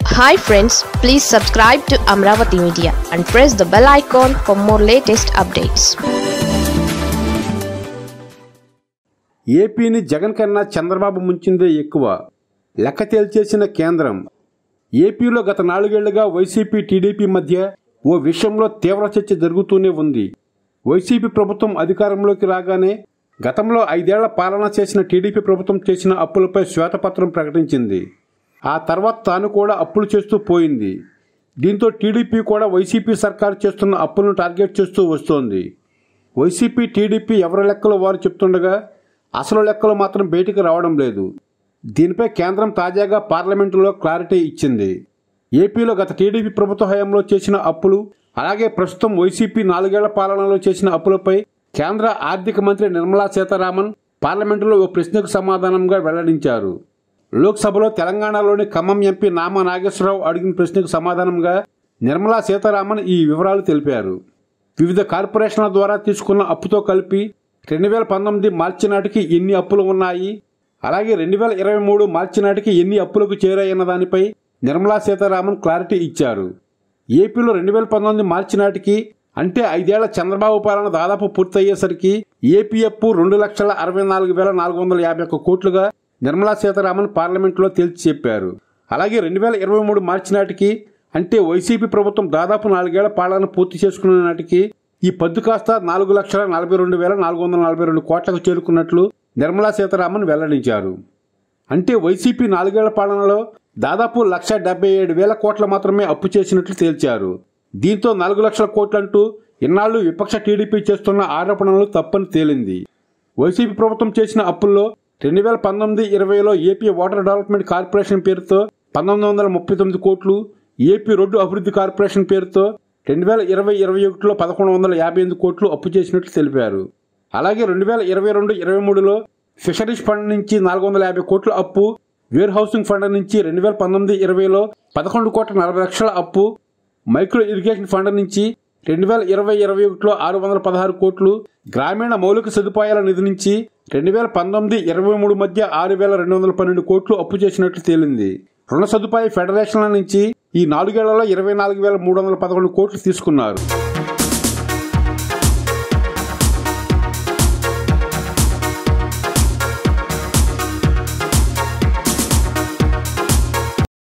hi friends please subscribe to Amaravati media and press the bell icon for more latest updates ఏపీని జగన్ కన్నా చంద్రబాబు ముంచిందే ఎక్కువ లెక్క తేల్చేసిన కేంద్రం ఏపీలో గత నాలుగేళ్లుగా వైసీపీ టీడీపీ మధ్య ఓ విషయంలో తీవ్ర చర్చ జరుగుతూనే ఉంది వైసీపీ ప్రభుత్వం అధికారంలోకి రాగానే గతంలో ఐదేళ్ల పాలన చేసిన టీడీపీ ప్రభుత్వం చేసిన అప్పులపై శ్వేతపత్రం ప్రకటించింది ఆ తర్వాత తాను కూడా అప్పులు చేస్తూ పోయింది దీంతో టీడీపీ కూడా వైసీపీ సర్కారు చేస్తున్న అప్పులను టార్గెట్ చేస్తూ వస్తోంది వైసీపీ టీడీపీ ఎవరి లెక్కలు వారు చెప్తుండగా అసలు లెక్కలు మాత్రం బయటికి రావడం లేదు దీనిపై కేంద్రం తాజాగా పార్లమెంటులో క్లారిటీ ఇచ్చింది ఏపీలో గత టీడీపీ ప్రభుత్వ హయాంలో చేసిన అప్పులు అలాగే ప్రస్తుతం వైసీపీ నాలుగేళ్ల పాలనలో చేసిన అప్పులపై కేంద్ర ఆర్థిక మంత్రి నిర్మలా సీతారామన్ పార్లమెంటులో ఓ ప్రశ్నకు సమాధానంగా వెల్లడించారు లోక్సభలో తెలంగాణలోని ఖమ్మం ఎంపీ నామా నాగేశ్వరరావు అడిగిన ప్రశ్నకు సమాధానంగా నిర్మలా సీతారామన్ ఈ వివరాలు తెలిపారు వివిధ కార్పొరేషన్ల ద్వారా తీసుకున్న అప్పుతో కలిపి రెండు వేల పంతొమ్మిది మార్చి నాటికి ఎన్ని అప్పులు ఉన్నాయి అలాగే రెండు వేల ఇరవై మూడు మార్చి నాటికి ఎన్ని అప్పులకు చేరాయన్న దానిపై నిర్మలా సీతారామన్ క్లారిటీ ఇచ్చారు ఏపీలో రెండు వేల పంతొమ్మిది మార్చి నాటికి అంటే ఐదేళ్ల చంద్రబాబు పాలన దాదాపు పూర్తయ్యేసరికి ఏపీ అప్పు రెండు లక్షల అరవై నాలుగు వేల నాలుగు వందల యాభై ఒక్క కోట్లుగా నిర్మలా సీతారామన్ పార్లమెంట్లో తేల్చి చెప్పారు అలాగే రెండు వేల ఇరవై మూడు మార్చి నాటికి అంటే వైసీపీ ప్రభుత్వం దాదాపు నాలుగేళ్ల పాలన పూర్తి చేసుకున్న నాటికి ఈ పద్దు కాస్త నాలుగు లక్షల నలభై రెండు వేల నాలుగు వందల నలభై రెండు కోట్లకు చేరుకున్నట్లు నిర్మలా సీతారామన్ వెల్లడించారు అంటే వైసీపీ నాలుగేళ్ల పాలనలో దాదాపు లక్ష డెబ్బై ఏడు వేల కోట్ల మాత్రమే అప్పు చేసినట్లు తేల్చారు దీంతో నాలుగు లక్షల కోట్లంటూ ఇన్నాళ్లు విపక్ష టీడీపీ చేస్తున్న ఆరోపణలు తప్పని తేలింది వైసీపీ ప్రభుత్వం చేసిన అప్పుల్లో రెండు వేల పంతొమ్మిది ఇరవైలో ఏపీ వాటర్ డెవలప్మెంట్ కార్పొరేషన్ పేరుతో పంతొమ్మిది వందల ముప్పై తొమ్మిది కోట్లు ఏపీ రోడ్డు అభివృద్ధి కార్పొరేషన్ పేరుతో రెండు వేల ఇరవై ఇరవై ఒకటిలో పదకొండు వందల యాభై ఎనిమిది కోట్లు అప్పు చేసినట్లు తెలిపారు అలాగే రెండు వేల ఇరవై రెండు ఇరవై మూడులో ఫిషరీస్ ఫండ్ నుంచి నాలుగు వందల యాభై కోట్ల అప్పు వేర్ హౌసింగ్ ఫండ్ నుంచి రెండు వేల పంతొమ్మిది ఇరవైలో పదకొండు కోట్ల నలభై లక్షల అప్పు మైక్రో ఇరిగేషన్ ఫండ్ నుంచి రెండు వేల ఇరవై ఇరవై ఒకటిలో ఆరు వందల పదహారు కోట్లు గ్రామీణ మౌలిక సదుపాయాల నిధి నుంచి రెండు వేల పంతొమ్మిది ఇరవై మూడు మధ్య ఆరు వేల రెండు వందల పన్నెండు కోట్లు అప్పు చేసినట్లు తేలింది రుణ సదుపాయ ఫెడరేషన్ల నుంచి ఈ నాలుగేళ్లలో ఇరవై నాలుగు వేల మూడు వందల పదకొండు కోట్లు తీసుకున్నారు